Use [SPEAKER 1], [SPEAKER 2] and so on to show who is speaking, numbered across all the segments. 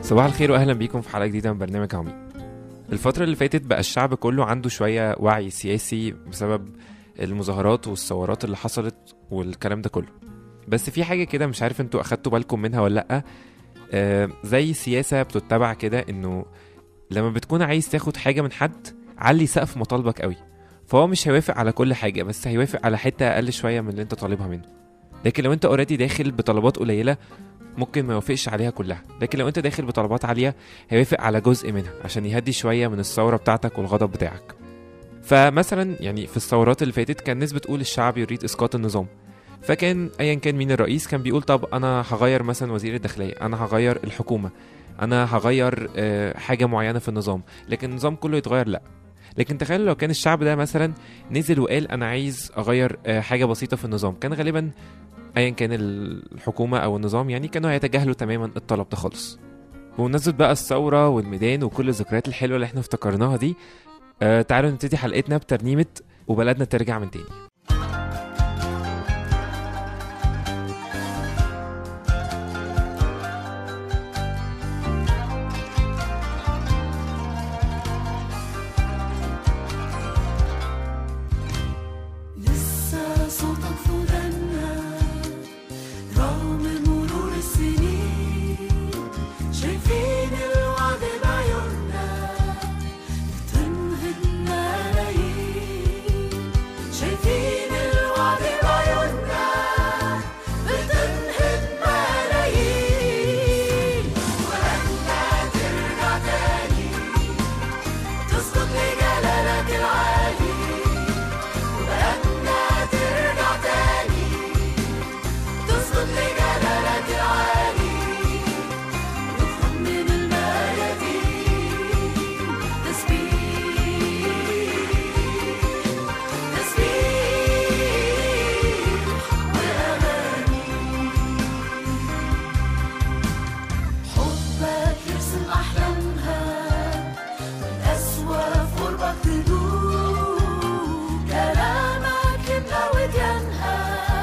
[SPEAKER 1] صباح الخير واهلا بيكم في حلقه جديده من برنامج عميق الفتره اللي فاتت بقى الشعب كله عنده شويه وعي سياسي بسبب المظاهرات والثورات اللي حصلت والكلام ده كله بس في حاجه كده مش عارف انتوا اخدتوا بالكم منها ولا لا آه زي سياسه بتتبع كده انه لما بتكون عايز تاخد حاجه من حد علي سقف مطالبك قوي فهو مش هيوافق على كل حاجه بس هيوافق على حته اقل شويه من اللي انت طالبها منه لكن لو انت اوريدي داخل بطلبات قليله ممكن ما يوافقش عليها كلها لكن لو انت داخل بطلبات عاليه هيوافق على جزء منها عشان يهدي شويه من الثوره بتاعتك والغضب بتاعك فمثلا يعني في الثورات اللي فاتت كان ناس بتقول الشعب يريد اسقاط النظام فكان ايا كان مين الرئيس كان بيقول طب انا هغير مثلا وزير الداخليه انا هغير الحكومه انا هغير آه، حاجه معينه في النظام لكن النظام كله يتغير لا لكن تخيلوا لو كان الشعب ده مثلا نزل وقال انا عايز اغير آه، حاجه بسيطه في النظام كان غالبا ايا كان الحكومه او النظام يعني كانوا هيتجاهلوا تماما الطلب ده خالص بمناسبة بقى الثورة والميدان وكل الذكريات الحلوة اللي احنا افتكرناها دي آه تعالوا نبتدي حلقتنا بترنيمة وبلدنا ترجع من تاني
[SPEAKER 2] لسه صوتك في ودنا رغم مرور السنين شايفين الوعد بعيوننا بتنهض ملايين شايفين الوعد بعيوننا بتنهض ملايين ولما ترجع تاني تسقط لجلالك العالي وبلدنا ترجع تاني تسقط لجلالك العالي نخرج من الميادين تسبيح تسبيح وأغاني حبك يرسم أحلامها والقسوة في قربك تدوب كلامك يملى وديانها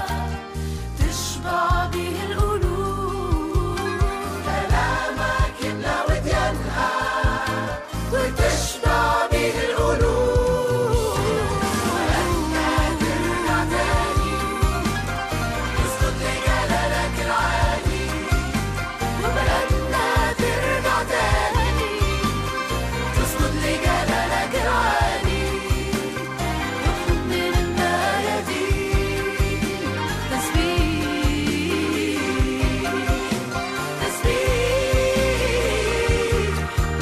[SPEAKER 2] تشبع به القلوب كلامك يملى وديانها وتشبع به القلوب ولما ترجع تاني تسقط لجلالك العالي وبلدنا ترجع تاني تسقط لجلالك العالي نخرج من الميادين تسبيح تسبيح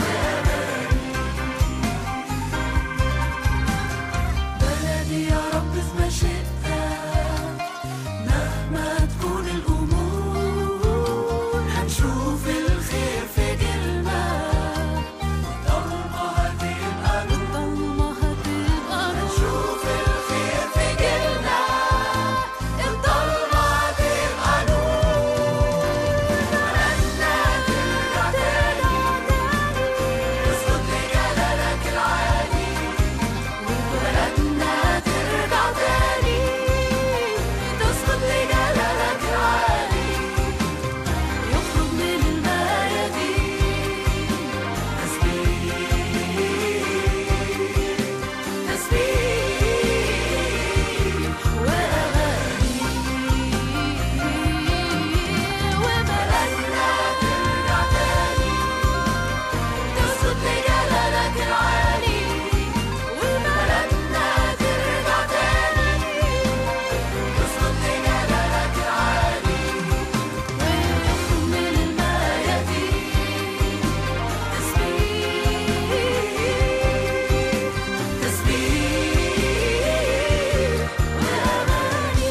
[SPEAKER 2] بلدي يا رب في مشيئتك مهما تكون الأمور هنشوف الخير في جيلنا ضلمة هتبقى نور ضلمة هتبقى نور هنشوف الخير في جيلنا الضلمة هتبقى نور بلدنا ترجع تاني تسقط لجلالك العالي وبلدنا ترجع تاني تسقط لجلالك العالي يخرج من الميادين تسبيح تسبيح وأغاني وبلدنا ترجع تاني تسقط لجلالك العالي وبلدنا ترجع تاني تسقط لجلالك العالي ويخرج من الميادين تسبيح تسبيح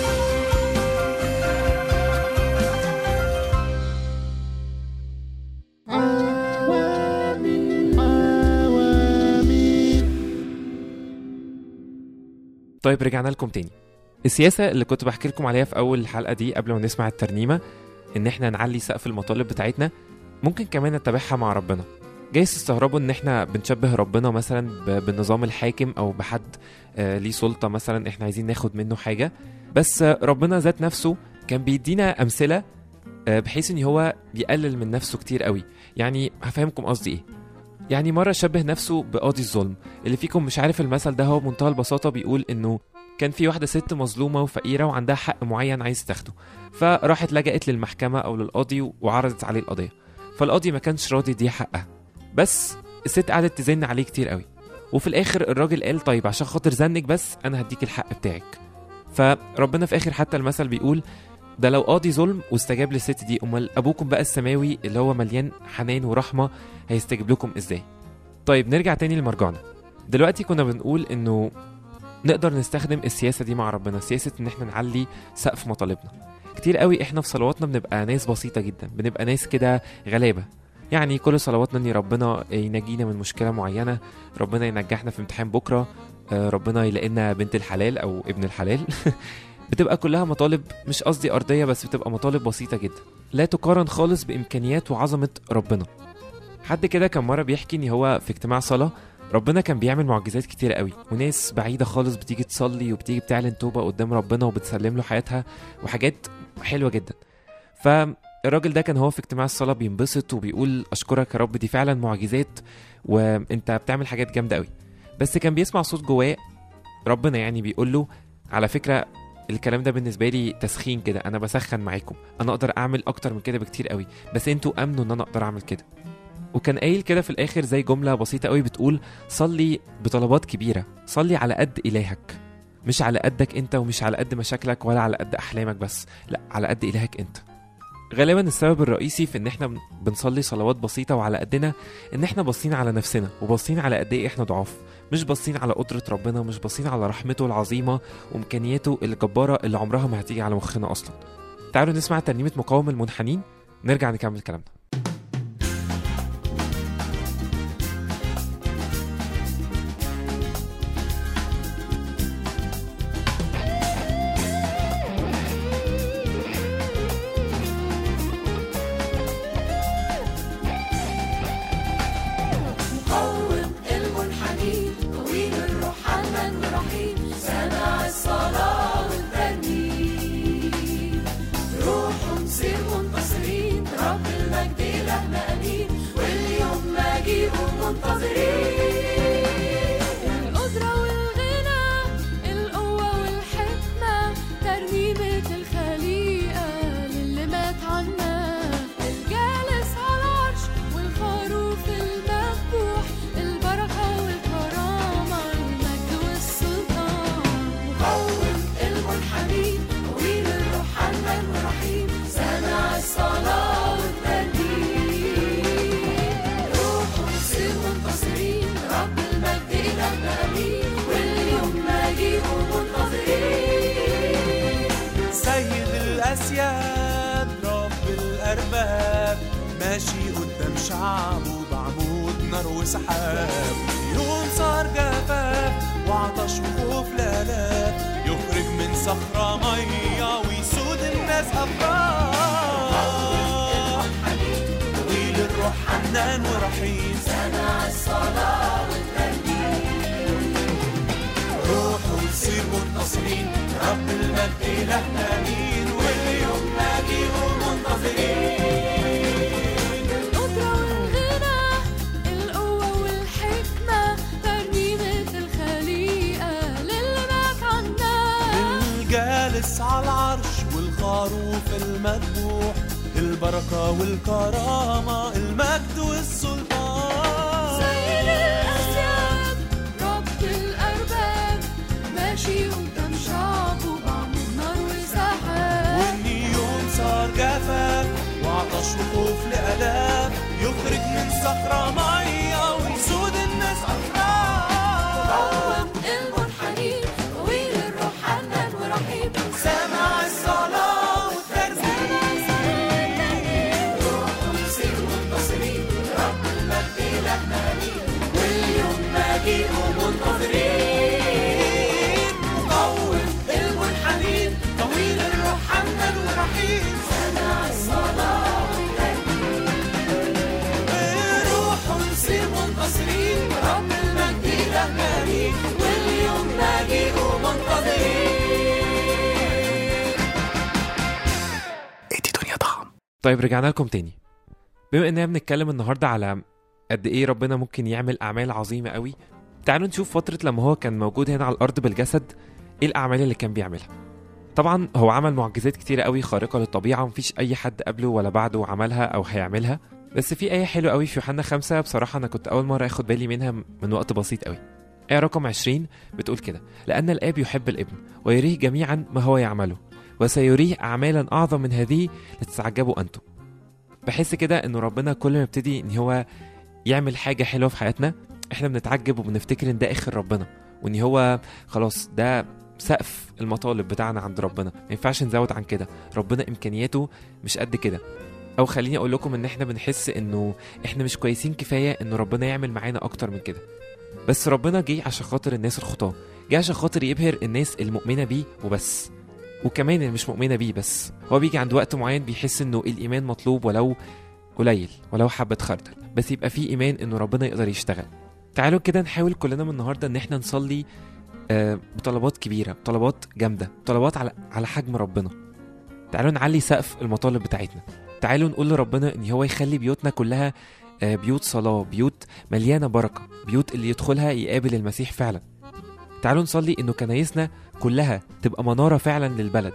[SPEAKER 1] طيب رجعنا لكم تاني السياسة اللي كنت بحكي لكم عليها في أول الحلقة دي قبل ما نسمع الترنيمة إن إحنا نعلي سقف المطالب بتاعتنا ممكن كمان نتبعها مع ربنا جايز تستغربوا إن إحنا بنشبه ربنا مثلا ب- بالنظام الحاكم أو بحد آه ليه سلطة مثلا إحنا عايزين ناخد منه حاجة بس آه، ربنا ذات نفسه كان بيدينا أمثلة آه، بحيث ان هو بيقلل من نفسه كتير قوي يعني هفهمكم قصدي ايه يعني مرة شبه نفسه بقاضي الظلم اللي فيكم مش عارف المثل ده هو بمنتهى البساطة بيقول انه كان في واحدة ست مظلومة وفقيرة وعندها حق معين عايز تاخده فراحت لجأت للمحكمة أو للقاضي وعرضت عليه القضية فالقاضي ما كانش راضي يديها حقها بس الست قعدت تزن عليه كتير قوي وفي الآخر الراجل قال طيب عشان خاطر زنك بس أنا هديك الحق بتاعك فربنا في آخر حتى المثل بيقول ده لو قاضي ظلم واستجاب للست دي امال ابوكم بقى السماوي اللي هو مليان حنان ورحمه هيستجيب لكم ازاي طيب نرجع تاني لمرجعنا دلوقتي كنا بنقول انه نقدر نستخدم السياسه دي مع ربنا سياسه ان احنا نعلي سقف مطالبنا كتير قوي احنا في صلواتنا بنبقى ناس بسيطه جدا بنبقى ناس كده غلابه يعني كل صلواتنا ان ربنا ينجينا من مشكله معينه ربنا ينجحنا في امتحان بكره آه، ربنا يلاقينا بنت الحلال او ابن الحلال بتبقى كلها مطالب مش قصدي أرضية بس بتبقى مطالب بسيطة جدا لا تقارن خالص بإمكانيات وعظمة ربنا حد كده كان مرة بيحكي إن هو في اجتماع صلاة ربنا كان بيعمل معجزات كتير قوي وناس بعيدة خالص بتيجي تصلي وبتيجي بتعلن توبة قدام ربنا وبتسلم له حياتها وحاجات حلوة جدا فالراجل ده كان هو في اجتماع الصلاة بينبسط وبيقول أشكرك يا رب دي فعلا معجزات وانت بتعمل حاجات جامدة قوي بس كان بيسمع صوت جواه ربنا يعني بيقول له على فكرة الكلام ده بالنسبه لي تسخين كده انا بسخن معاكم انا اقدر اعمل اكتر من كده بكتير قوي بس انتوا امنوا ان انا اقدر اعمل كده وكان قايل كده في الاخر زي جمله بسيطه قوي بتقول صلي بطلبات كبيره صلي على قد الهك مش على قدك انت ومش على قد مشاكلك ولا على قد احلامك بس لا على قد الهك انت غالبا السبب الرئيسي في ان احنا بنصلي صلوات بسيطه وعلى قدنا ان احنا باصين على نفسنا وباصين على قد ايه احنا ضعاف مش باصين على قدره ربنا مش باصين على رحمته العظيمه وامكانياته الجباره اللي عمرها ما هتيجي على مخنا اصلا تعالوا نسمع ترنيمه مقاوم المنحنين نرجع نكمل كلامنا
[SPEAKER 2] مقوم المنحنين طويل الروح حنان ورحيم سمع الصلاة والترنيم روح نصير منتصرين رب المجد إلهنا أمين واليوم مجيء منتظرين القدرة والغنى القوة والحكمة ترنيمة الخليقة للي مات عنا الجالس على العرش والخروف المذبوح البركة والكرامة المجد والسلطان مقوم المنحنين طويل الروح حنان ورحيم سمع الصلاة والترنيم روح نصير منتصرين رب المجد إلهنا أمين واليوم مجيء منتظرين
[SPEAKER 3] سيد الأسياد رب الأرباب ماشي قدام شعبه بعمود نار وسحاب يوم صار جفاف وعطش وخوف لالاف يخرج من صخرة مية ويسود الناس أفراح طويل الروح حنان ورحيم
[SPEAKER 2] سمع الصلاة والترنيم
[SPEAKER 3] روح ويصير منتصرين رب المجد إلهنا أمين واليوم مجيء منتظرين
[SPEAKER 2] القدرة والغنى القوة والحكمة ترنيمة الخليقة للي مات عنا
[SPEAKER 3] الجالس على العرش والخروف المذبوح البركة والكرامة المجد والسلطان
[SPEAKER 2] سيد الأسياد رب الأرباب ماشي قدام شعبه بعمود نار وسحاب
[SPEAKER 3] وإن يوم صار جفاف وعطش وخوف لآلاف يخرج من صخرة مية ويسود الناس أفراح
[SPEAKER 2] قوم المنحنين طويل الروح حنان ورحيم
[SPEAKER 3] سمع الصلاة والترنيم
[SPEAKER 2] روح نصير منتصرين رب المجد إلهنا أمين واليوم مجيء منتظرين
[SPEAKER 3] قوم المنحنين طويل الروح حنان ورحيم
[SPEAKER 2] سمع الصلاة والترنيم
[SPEAKER 3] روح
[SPEAKER 1] طيب رجعنا لكم تاني بما اننا بنتكلم النهارده على قد ايه ربنا ممكن يعمل اعمال عظيمه قوي تعالوا نشوف فتره لما هو كان موجود هنا على الارض بالجسد ايه الاعمال اللي كان بيعملها طبعا هو عمل معجزات كتيره قوي خارقه للطبيعه مفيش اي حد قبله ولا بعده عملها او هيعملها بس في آية حلوة قوي في يوحنا خمسة بصراحة أنا كنت أول مرة أخد بالي منها من وقت بسيط قوي آية رقم 20 بتقول كده لأن الآب يحب الابن ويريه جميعا ما هو يعمله وسيريه أعمالا أعظم من هذه لتتعجبوا أنتم بحس كده إنه ربنا كل ما يبتدي إن هو يعمل حاجة حلوة في حياتنا إحنا بنتعجب وبنفتكر إن ده آخر ربنا وإن هو خلاص ده سقف المطالب بتاعنا عند ربنا ما ينفعش نزود عن كده ربنا إمكانياته مش قد كده او خليني اقول لكم ان احنا بنحس انه احنا مش كويسين كفايه انه ربنا يعمل معانا اكتر من كده بس ربنا جه عشان خاطر الناس الخطاه جه عشان خاطر يبهر الناس المؤمنه بيه وبس وكمان اللي مش مؤمنه بيه بس هو بيجي عند وقت معين بيحس انه الايمان مطلوب ولو قليل ولو حبه خردل بس يبقى في ايمان انه ربنا يقدر يشتغل تعالوا كده نحاول كلنا من النهارده ان احنا نصلي آه، بطلبات كبيره بطلبات جامده بطلبات على على حجم ربنا تعالوا نعلي سقف المطالب بتاعتنا تعالوا نقول لربنا ان هو يخلي بيوتنا كلها آه، بيوت صلاة بيوت مليانة بركة بيوت اللي يدخلها يقابل المسيح فعلا تعالوا نصلي انه كنايسنا كلها تبقى منارة فعلا للبلد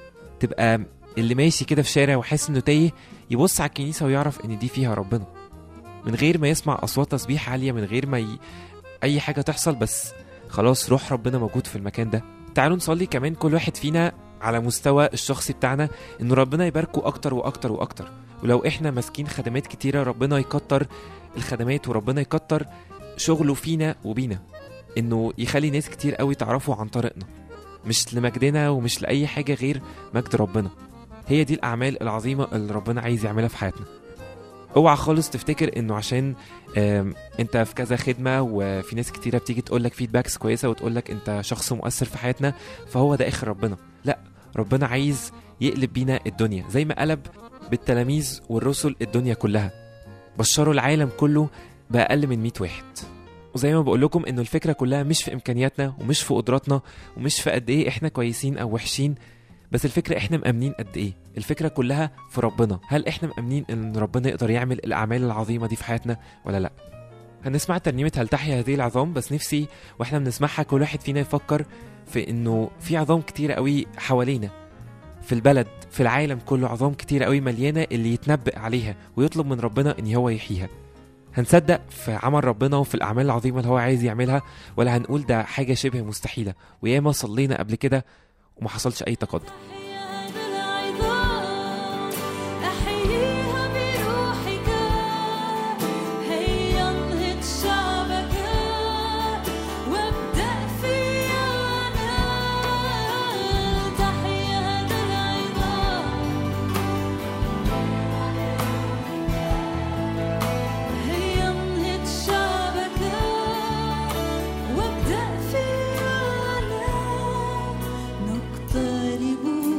[SPEAKER 1] تبقى اللي ماشي كده في شارع وحاسس انه تايه يبص على الكنيسة ويعرف ان دي فيها ربنا من غير ما يسمع اصوات تسبيح عالية من غير ما ي... اي حاجة تحصل بس خلاص روح ربنا موجود في المكان ده تعالوا نصلي كمان كل واحد فينا على مستوى الشخصي بتاعنا ان ربنا يباركه اكتر واكتر واكتر ولو احنا ماسكين خدمات كتيره ربنا يكتر الخدمات وربنا يكتر شغله فينا وبينا انه يخلي ناس كتير قوي تعرفوا عن طريقنا مش لمجدنا ومش لاي حاجه غير مجد ربنا هي دي الاعمال العظيمه اللي ربنا عايز يعملها في حياتنا اوعى خالص تفتكر انه عشان آم، انت في كذا خدمه وفي ناس كتيره بتيجي تقول لك فيدباكس كويسه وتقول لك انت شخص مؤثر في حياتنا فهو ده اخر ربنا لا ربنا عايز يقلب بينا الدنيا زي ما قلب بالتلاميذ والرسل الدنيا كلها بشروا العالم كله بأقل من 100 واحد وزي ما بقول لكم انه الفكره كلها مش في امكانياتنا ومش في قدراتنا ومش في قد ايه احنا كويسين او وحشين بس الفكره احنا مأمنين قد ايه الفكره كلها في ربنا هل احنا مأمنين ان ربنا يقدر يعمل الاعمال العظيمه دي في حياتنا ولا لا هنسمع ترنيمه هل تحيا هذه العظام بس نفسي واحنا بنسمعها كل واحد فينا يفكر في انه في عظام كتيره قوي حوالينا في البلد في العالم كله عظام كتيرة قوي مليانة اللي يتنبأ عليها ويطلب من ربنا ان هو يحييها هنصدق في عمل ربنا وفي الأعمال العظيمة اللي هو عايز يعملها ولا هنقول ده حاجة شبه مستحيلة وياما صلينا قبل كده وما حصلش أي تقدم
[SPEAKER 2] أحيا بالعظام أحييها بروحك هيا انهض شعبك وابدأ فيا أنا تحيا بالعظام هيا انهض شعبك وابدأ فيا أنا نقترب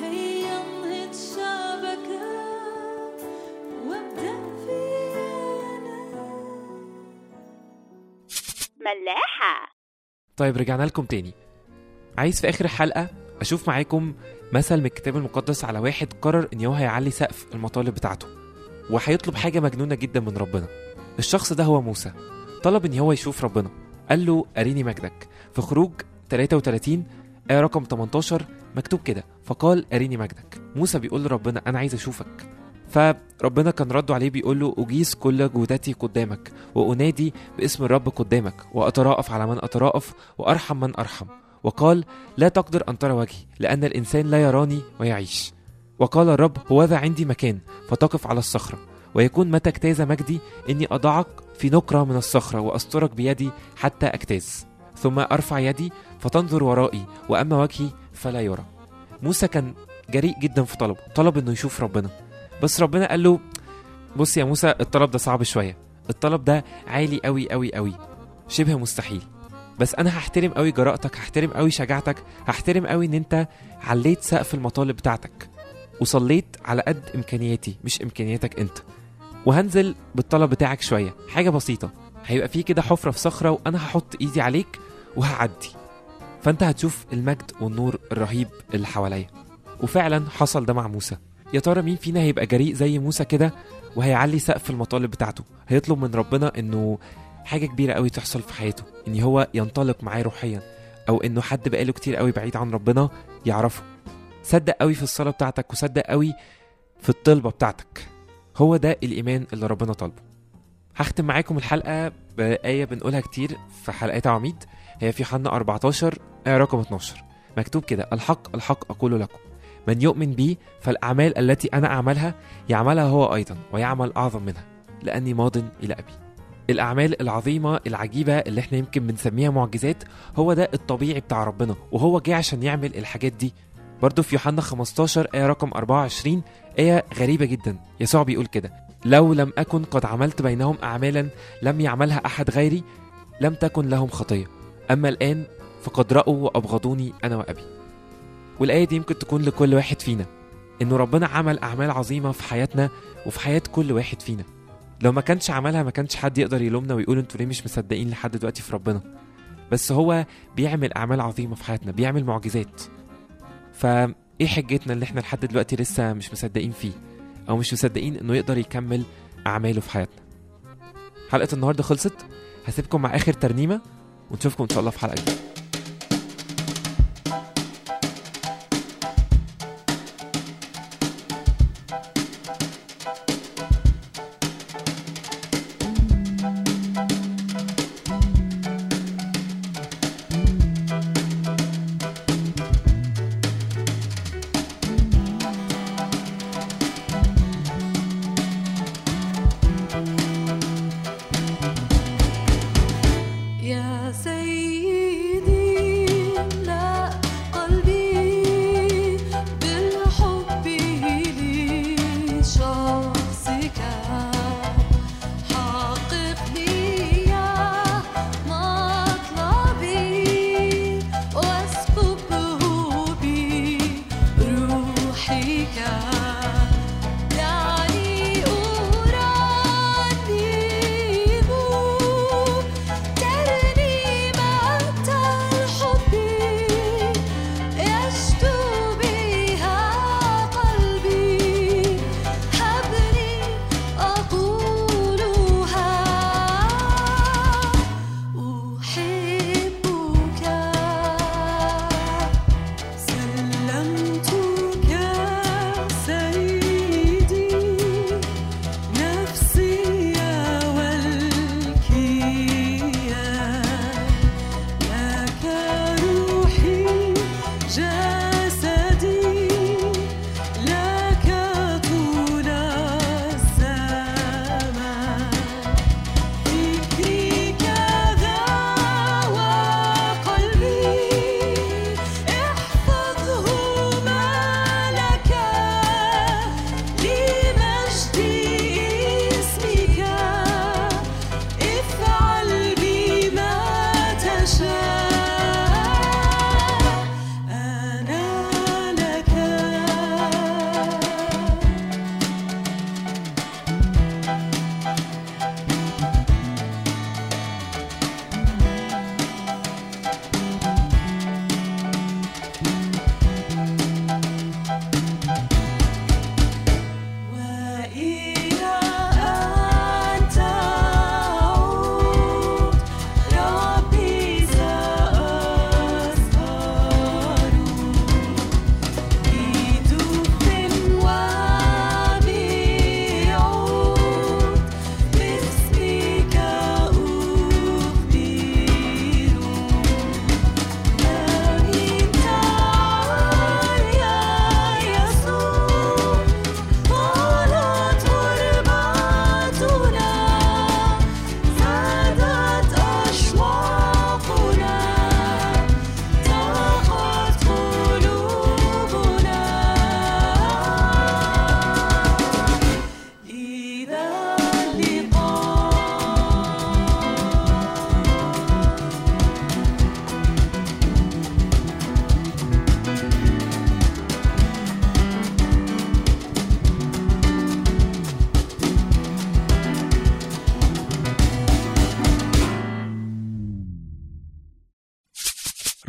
[SPEAKER 2] هيا انهض شعبك وابدأ في أنا
[SPEAKER 4] ملاحة
[SPEAKER 1] طيب رجعنا لكم تاني عايز في اخر الحلقه اشوف معاكم مثل من الكتاب المقدس على واحد قرر ان هو هيعلي سقف المطالب بتاعته وهيطلب حاجه مجنونه جدا من ربنا الشخص ده هو موسى طلب ان هو يشوف ربنا قال له اريني مجدك في خروج 33 آية رقم 18 مكتوب كده فقال اريني مجدك موسى بيقول لربنا انا عايز اشوفك فربنا كان رده عليه بيقول له أجيز كل جودتي قدامك وأنادي باسم الرب قدامك وأتراءف على من أتراءف وأرحم من أرحم وقال لا تقدر أن ترى وجهي لأن الإنسان لا يراني ويعيش وقال الرب هوذا عندي مكان فتقف على الصخرة ويكون متى اجتاز مجدي إني أضعك في نقرة من الصخرة وأسترك بيدي حتى أجتاز ثم أرفع يدي فتنظر ورائي وأما وجهي فلا يرى موسى كان جريء جدا في طلبه طلب إنه يشوف ربنا بس ربنا قال له بص يا موسى الطلب ده صعب شوية الطلب ده عالي قوي قوي قوي شبه مستحيل بس انا هحترم قوي جرأتك هحترم قوي شجاعتك هحترم قوي ان انت عليت سقف المطالب بتاعتك وصليت على قد امكانياتي مش امكانياتك انت وهنزل بالطلب بتاعك شويه حاجه بسيطه هيبقى في كده حفره في صخره وانا هحط ايدي عليك وهعدي فانت هتشوف المجد والنور الرهيب اللي حواليا وفعلا حصل ده مع موسى يا ترى مين فينا هيبقى جريء زي موسى كده وهيعلي سقف المطالب بتاعته هيطلب من ربنا انه حاجه كبيره قوي تحصل في حياته ان هو ينطلق معاه روحيا او انه حد بقاله كتير قوي بعيد عن ربنا يعرفه صدق قوي في الصلاه بتاعتك وصدق قوي في الطلبه بتاعتك هو ده الايمان اللي ربنا طالبه هختم معاكم الحلقه بايه بنقولها كتير في حلقات عميد هي في يوحنا 14 آية رقم 12 مكتوب كده الحق الحق أقول لكم من يؤمن بي فالأعمال التي أنا أعملها يعملها هو أيضا ويعمل أعظم منها لأني ماض إلى أبي الأعمال العظيمة العجيبة اللي احنا يمكن بنسميها معجزات هو ده الطبيعي بتاع ربنا وهو جه عشان يعمل الحاجات دي برضو في يوحنا 15 آية رقم 24 آية غريبة جدا يسوع بيقول كده لو لم أكن قد عملت بينهم أعمالا لم يعملها أحد غيري لم تكن لهم خطية أما الآن فقد رأوا وأبغضوني أنا وأبي والآية دي يمكن تكون لكل واحد فينا إنه ربنا عمل أعمال عظيمة في حياتنا وفي حياة كل واحد فينا لو ما كانش عملها ما كانش حد يقدر يلومنا ويقول انتوا ليه مش مصدقين لحد دلوقتي في ربنا بس هو بيعمل أعمال عظيمة في حياتنا بيعمل معجزات فإيه حجتنا اللي احنا لحد دلوقتي لسه مش مصدقين فيه أو مش مصدقين إنه يقدر يكمل أعماله في حياتنا حلقة النهاردة خلصت هسيبكم مع آخر ترنيمة ونشوفكم إن شاء الله في حلقة جديدة
[SPEAKER 2] يا سيدي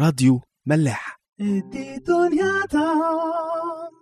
[SPEAKER 5] راديو ملاح
[SPEAKER 3] دي دنيا طعم